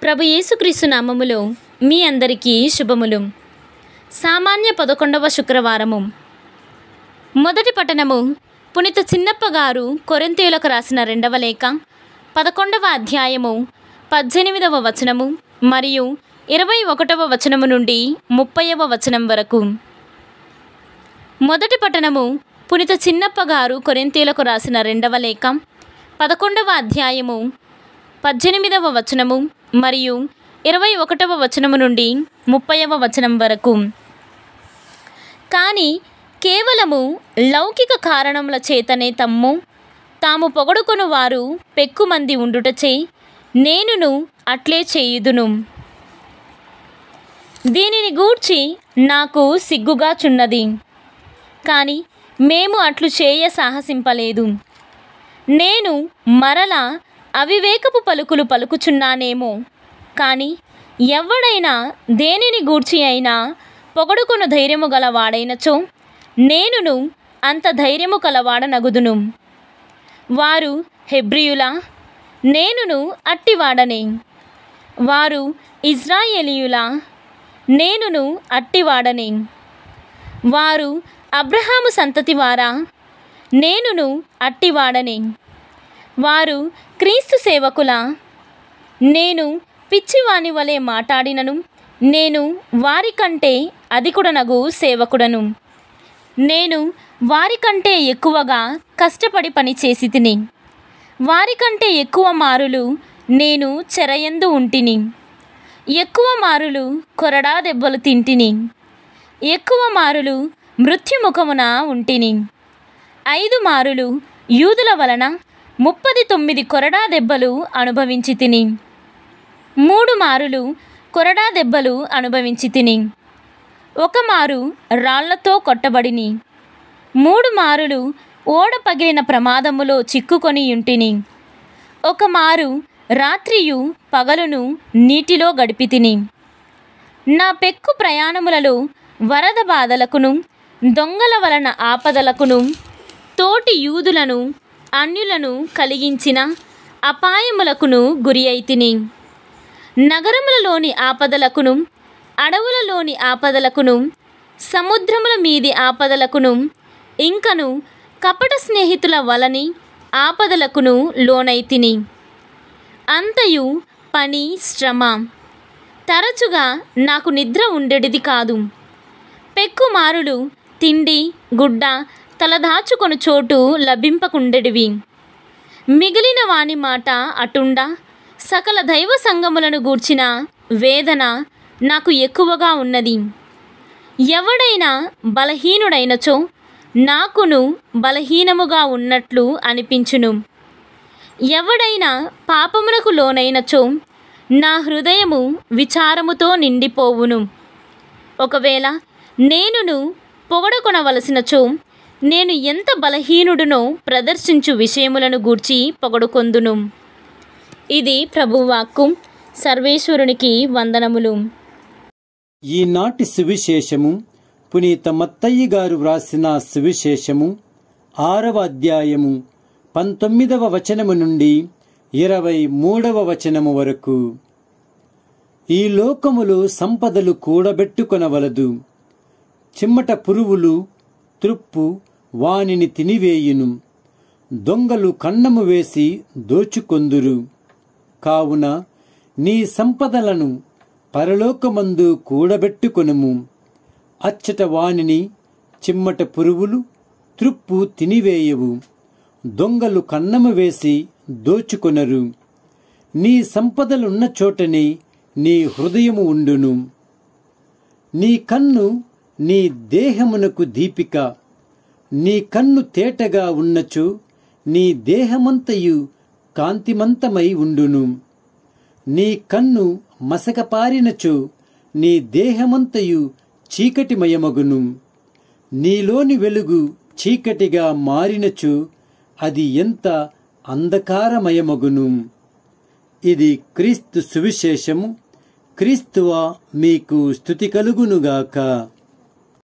ప్రభు యేసుక్రీస్తు నామములో మీ అందరికీ శుభములు సామాన్య పదకొండవ శుక్రవారము మొదటి పట్టణము పునిత చిన్నప్ప గారు కొరింతీయులకు రాసిన రెండవ లేఖ పదకొండవ అధ్యాయము పద్దెనిమిదవ వచనము మరియు ఇరవై ఒకటవ వచనము నుండి ముప్పైవ వచనం వరకు మొదటి పట్టణము పునిత చిన్నప్ప గారు కొరింతీయులకు రాసిన రెండవ లేఖ పదకొండవ అధ్యాయము పద్దెనిమిదవ వచనము మరియు ఇరవై ఒకటవ వచనము నుండి ముప్పైవ వచనం వరకు కానీ కేవలము లౌకిక కారణముల చేతనే తమ్ము తాము పొగడుకొను వారు పెక్కుమంది ఉండుటచే నేనును అట్లే చేయుదును దీనిని గూర్చి నాకు సిగ్గుగా చున్నది కానీ మేము అట్లు చేయ సాహసింపలేదు నేను మరల అవివేకపు పలుకులు పలుకుచున్నానేమో కానీ ఎవడైనా దేనిని గూర్చి అయినా పొగడుకొను ధైర్యము గలవాడైనచో నేనును అంత ధైర్యము కలవాడనగుదును వారు హెబ్రియులా నేనును అట్టివాడనే వారు ఇజ్రాయేలీయులా నేనును అట్టివాడనే వారు అబ్రహాము సంతతివారా నేనును అట్టివాడనే వారు క్రీస్తు సేవకులా నేను పిచ్చివాని వలె మాట్లాడినను నేను వారికంటే అధికుడనగు సేవకుడను నేను వారికంటే ఎక్కువగా కష్టపడి పని చేసి తిని వారికంటే ఎక్కువ మారులు నేను చెరయందు ఉంటిని ఎక్కువ మారులు కొరడా దెబ్బలు తింటిని ఎక్కువ మారులు మృత్యుముఖమున ఉంటిని ఐదు మారులు యూదుల వలన ముప్పది తొమ్మిది కొరడా దెబ్బలు అనుభవించి తిని మూడు మారులు కొరడా దెబ్బలు అనుభవించి తిని ఒక మారు రాళ్లతో కొట్టబడిని మూడు మారులు ఓడ పగిలిన ప్రమాదములో చిక్కుకొని ఉంటిని ఒక మారు రాత్రియు పగలును నీటిలో గడిపి తిని నా పెక్కు ప్రయాణములలో వరద బాధలకును దొంగల వలన ఆపదలకును తోటి యూదులను అన్యులను కలిగించిన అపాయములకును గురి అయితిని నగరములలోని ఆపదలకును అడవులలోని ఆపదలకును సముద్రముల మీది ఆపదలకును ఇంకను కపట స్నేహితుల వలని ఆపదలకును లోనైతిని అంతయు పని శ్రమ తరచుగా నాకు నిద్ర ఉండేది కాదు పెక్కుమారులు తిండి గుడ్డ తలదాచుకొను చోటు లభింపకుండెడివి మిగిలిన వాని మాట అటుండా సకల దైవ సంగములను గూర్చిన వేదన నాకు ఎక్కువగా ఉన్నది ఎవడైనా బలహీనుడైనచో నాకును బలహీనముగా ఉన్నట్లు అనిపించును ఎవడైనా పాపమునకు లోనైనచో నా హృదయము విచారముతో నిండిపోవును ఒకవేళ నేనును పొగడుకొనవలసినచో నేను ఎంత బలహీనుడునో ప్రదర్శించు విషయములను గూర్చి పొగడుకొందును ఇది ప్రభువాక్కు సర్వేశ్వరునికి వందనములు ఈనాటి సువిశేషము పునీత మత్తయ్య గారు వ్రాసిన సువిశేషము ఆరవ అధ్యాయము పంతొమ్మిదవ వచనము నుండి ఇరవై మూడవ వచనము వరకు ఈ లోకములో సంపదలు కూడబెట్టుకొనవలదు చిమ్మట పురుగులు త్రుప్పు వానిని తినివేయును దొంగలు కన్నము వేసి దోచుకొందురు కావున నీ సంపదలను పరలోకమందు కూడబెట్టుకొనుము అచ్చట వానిని చిమ్మట పురుగులు త్రుప్పు తినివేయవు దొంగలు కన్నము వేసి దోచుకొనరు నీ సంపదలున్న చోటనే నీ హృదయము ఉండును నీ కన్ను నీ దేహమునకు దీపిక నీ కన్ను తేటగా ఉన్నచో నీ దేహమంతయు కాంతిమంతమై ఉండును నీ కన్ను మసకపారినచో నీ దేహమంతయు చీకటిమయమగును నీలోని వెలుగు చీకటిగా మారినచో అది ఎంత అంధకారమయమగును ఇది క్రీస్తు సువిశేషము క్రీస్తువా మీకు స్థుతి కలుగునుగాక